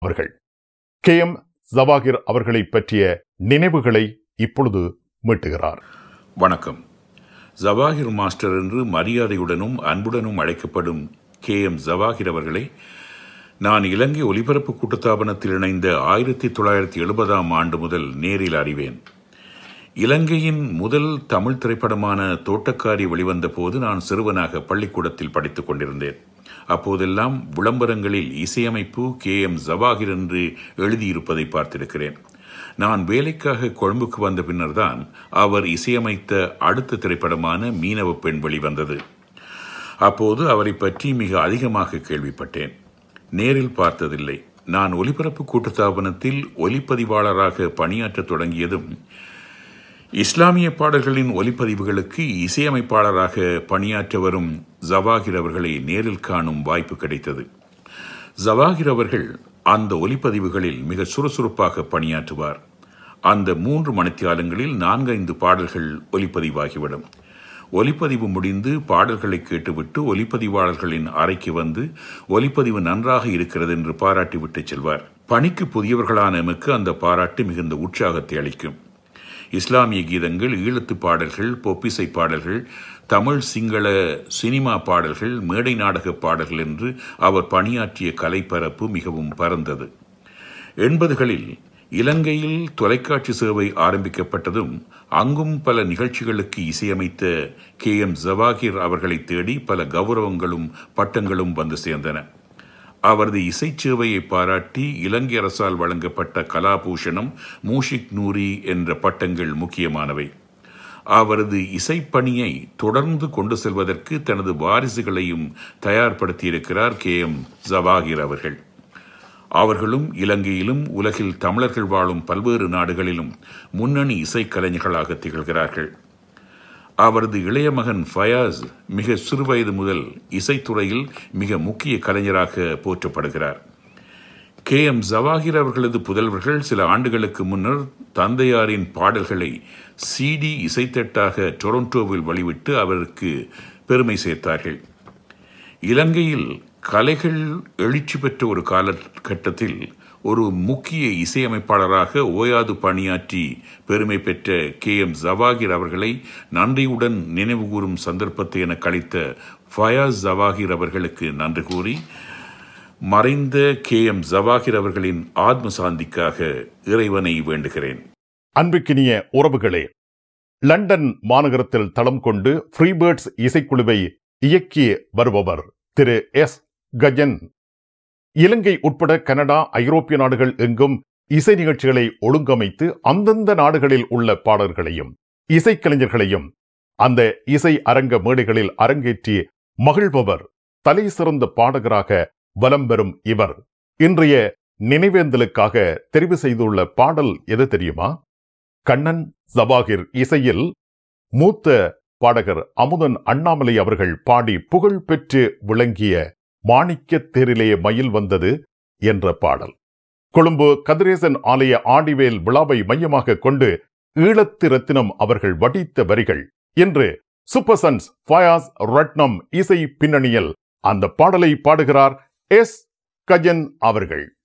அவர்கள் K M Jawahir அவர்களை பற்றிய நினைவுகளை இப்பொழுது மீட்டுகிறார் வணக்கம் ஜவாஹிர் மாஸ்டர் என்று மரியாதையுடனும் அன்புடனும் அழைக்கப்படும் கே எம் ஜவாஹிர் அவர்களை நான் இலங்கை ஒலிபரப்பு கூட்டுத்தாபனத்தில் இணைந்த ஆயிரத்தி தொள்ளாயிரத்தி எழுபதாம் ஆண்டு முதல் நேரில் அறிவேன் இலங்கையின் முதல் தமிழ் திரைப்படமான தோட்டக்காரி வெளிவந்த போது நான் சிறுவனாக பள்ளிக்கூடத்தில் படித்துக் கொண்டிருந்தேன் அப்போதெல்லாம் விளம்பரங்களில் இசையமைப்பு கே எம் ஜவாஹிர் என்று எழுதியிருப்பதை பார்த்திருக்கிறேன் நான் வேலைக்காக கொழும்புக்கு வந்த பின்னர்தான் அவர் இசையமைத்த அடுத்த திரைப்படமான மீனவ பெண் வெளிவந்தது அப்போது அவரை பற்றி மிக அதிகமாக கேள்விப்பட்டேன் நேரில் பார்த்ததில்லை நான் ஒலிபரப்பு கூட்டுத்தாபனத்தில் ஒலிப்பதிவாளராக பணியாற்றத் தொடங்கியதும் இஸ்லாமிய பாடல்களின் ஒலிப்பதிவுகளுக்கு இசையமைப்பாளராக பணியாற்ற வரும் ஜவாகிர் அவர்களை நேரில் காணும் வாய்ப்பு கிடைத்தது ஜவாகிர் அவர்கள் அந்த ஒலிப்பதிவுகளில் மிக சுறுசுறுப்பாக பணியாற்றுவார் அந்த மூன்று மணித்தியாலங்களில் நான்கைந்து பாடல்கள் ஒலிப்பதிவாகிவிடும் ஒலிப்பதிவு முடிந்து பாடல்களை கேட்டுவிட்டு ஒலிப்பதிவாளர்களின் அறைக்கு வந்து ஒலிப்பதிவு நன்றாக இருக்கிறது என்று பாராட்டிவிட்டு செல்வார் பணிக்கு புதியவர்களான எமக்கு அந்த பாராட்டு மிகுந்த உற்சாகத்தை அளிக்கும் இஸ்லாமிய கீதங்கள் ஈழத்து பாடல்கள் பொப்பிசை பாடல்கள் தமிழ் சிங்கள சினிமா பாடல்கள் மேடை நாடக பாடல்கள் என்று அவர் பணியாற்றிய கலைப்பரப்பு மிகவும் பரந்தது எண்பதுகளில் இலங்கையில் தொலைக்காட்சி சேவை ஆரம்பிக்கப்பட்டதும் அங்கும் பல நிகழ்ச்சிகளுக்கு இசையமைத்த கே எம் ஜவாகிர் அவர்களை தேடி பல கௌரவங்களும் பட்டங்களும் வந்து சேர்ந்தன அவரது இசைச்சேவையை பாராட்டி இலங்கை அரசால் வழங்கப்பட்ட கலாபூஷணம் மூஷிக் நூரி என்ற பட்டங்கள் முக்கியமானவை அவரது இசைப்பணியை தொடர்ந்து கொண்டு செல்வதற்கு தனது வாரிசுகளையும் தயார்படுத்தியிருக்கிறார் கே எம் ஜவாகிர் அவர்கள் அவர்களும் இலங்கையிலும் உலகில் தமிழர்கள் வாழும் பல்வேறு நாடுகளிலும் முன்னணி இசைக்கலைஞர்களாக திகழ்கிறார்கள் அவரது இளைய மகன் ஃபயாஸ் மிக சிறுவயது முதல் இசைத்துறையில் மிக முக்கிய கலைஞராக போற்றப்படுகிறார் கே எம் ஜவாஹிர் அவர்களது புதல்வர்கள் சில ஆண்டுகளுக்கு முன்னர் தந்தையாரின் பாடல்களை சிடி இசைத்தட்டாக டொரண்டோவில் வெளிவிட்டு அவருக்கு பெருமை சேர்த்தார்கள் இலங்கையில் கலைகள் எழுச்சி பெற்ற ஒரு காலகட்டத்தில் ஒரு முக்கிய இசையமைப்பாளராக ஓயாது பணியாற்றி பெருமை பெற்ற கே எம் ஜவாகிர் அவர்களை நன்றியுடன் நினைவுகூரும் சந்தர்ப்பத்தை என கழித்த ஃபயாஸ் ஜவாகிர் அவர்களுக்கு நன்றி கூறி மறைந்த கே எம் ஜவாகிர் அவர்களின் ஆத்ம சாந்திக்காக இறைவனை வேண்டுகிறேன் அன்புக்கினிய உறவுகளே லண்டன் மாநகரத்தில் தளம் கொண்டு ஃப்ரீபேர்ட்ஸ் இசைக்குழுவை இயக்கி வருபவர் திரு எஸ் கஜன் இலங்கை உட்பட கனடா ஐரோப்பிய நாடுகள் எங்கும் இசை நிகழ்ச்சிகளை ஒழுங்கமைத்து அந்தந்த நாடுகளில் உள்ள பாடல்களையும் இசைக்கலைஞர்களையும் அந்த இசை அரங்க மேடைகளில் அரங்கேற்றி மகிழ்பவர் தலை சிறந்த பாடகராக வலம் பெறும் இவர் இன்றைய நினைவேந்தலுக்காக தெரிவு செய்துள்ள பாடல் எது தெரியுமா கண்ணன் ஜவாகிர் இசையில் மூத்த பாடகர் அமுதன் அண்ணாமலை அவர்கள் பாடி புகழ் பெற்று விளங்கிய மாணிக்க தேரிலே மயில் வந்தது என்ற பாடல் கொழும்பு கதிரேசன் ஆலய ஆடிவேல் விழாவை மையமாக கொண்டு ஈழத்து ரத்தினம் அவர்கள் வடித்த வரிகள் என்று சூப்பர்சன்ஸ் ஃபயாஸ் ரட்னம் இசை பின்னணியில் அந்த பாடலை பாடுகிறார் எஸ் கஜன் அவர்கள்